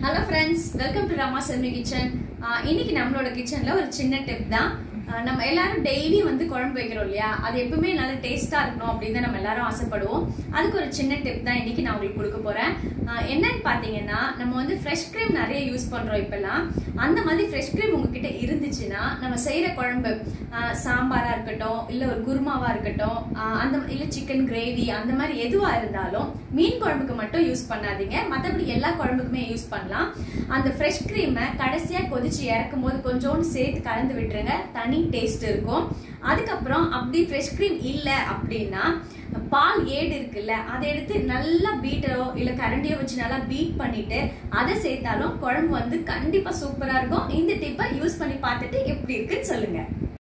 hello friends welcome to Rama செல்மி kitchen இன்னைக்கு நம்மளோட கிச்சன்ல ஒரு சின்ன டிப் தான் ஆஹ் நம்ம எல்லாரும் டெய்லி வந்து குழம்பு வைக்கிறோம் இல்லையா அது எப்பவுமே நல்லா டேஸ்டா இருக்கணும் அப்படின்னு தான் நம்ம எல்லாரும் ஆசைப்படுவோம் அதுக்கு ஒரு சின்ன டிப் தான் இன்னைக்கு நான் உங்களுக்கு கொடுக்க போறேன் ஆஹ் என்னன்னு பாத்தீங்கன்னா நம்ம வந்து ஃப்ரெஷ் க்ரீம் நிறைய யூஸ் பண்றோம் இப்பெல்லாம் அந்த மாதிரி ஃப்ரெஷ் க்ரீம் உங்ககிட்ட இருந்துச்சுன்னா நம்ம செய்யற குழம்பு ஆஹ் சாம்பாரா இருக்கட்டும் இல்ல ஒரு குருமாவா இருக்கட்டும் ஆஹ் அந்த இல்ல சிக்கன் கிரேவி அந்த மாதிரி எதுவா இருந்தாலும் மீன் குழம்புக்கு மட்டும் யூஸ் பண்ணாதீங்க மற்றபடி எல்லா குழம்புக்குமே யூஸ் பண்ணலாம் அந்த ஃப்ரெஷ் க்ரீமை கடைசியா கொதிச்சு இறக்கும் போது கொஞ்சோண்டு சேர்த்து கலந்து விட்டுருங்க தனி டேஸ்ட் இருக்கும் அதுக்கப்புறம் அப்படி ஃப்ரெஷ் க்ரீம் இல்லை அப்படின்னா பால் ஏடு இருக்குல்ல அதை எடுத்து நல்லா பீட்டரோ இல்லை கரண்டியோ வச்சு நல்லா பீட் பண்ணிட்டு அதை சேர்த்தாலும் குழம்பு வந்து கண்டிப்பா சூப்பரா இருக்கும் இந்த டிப்பை யூஸ் பண்ணி பார்த்துட்டு எப்படி இருக்குன்னு சொல்லுங்க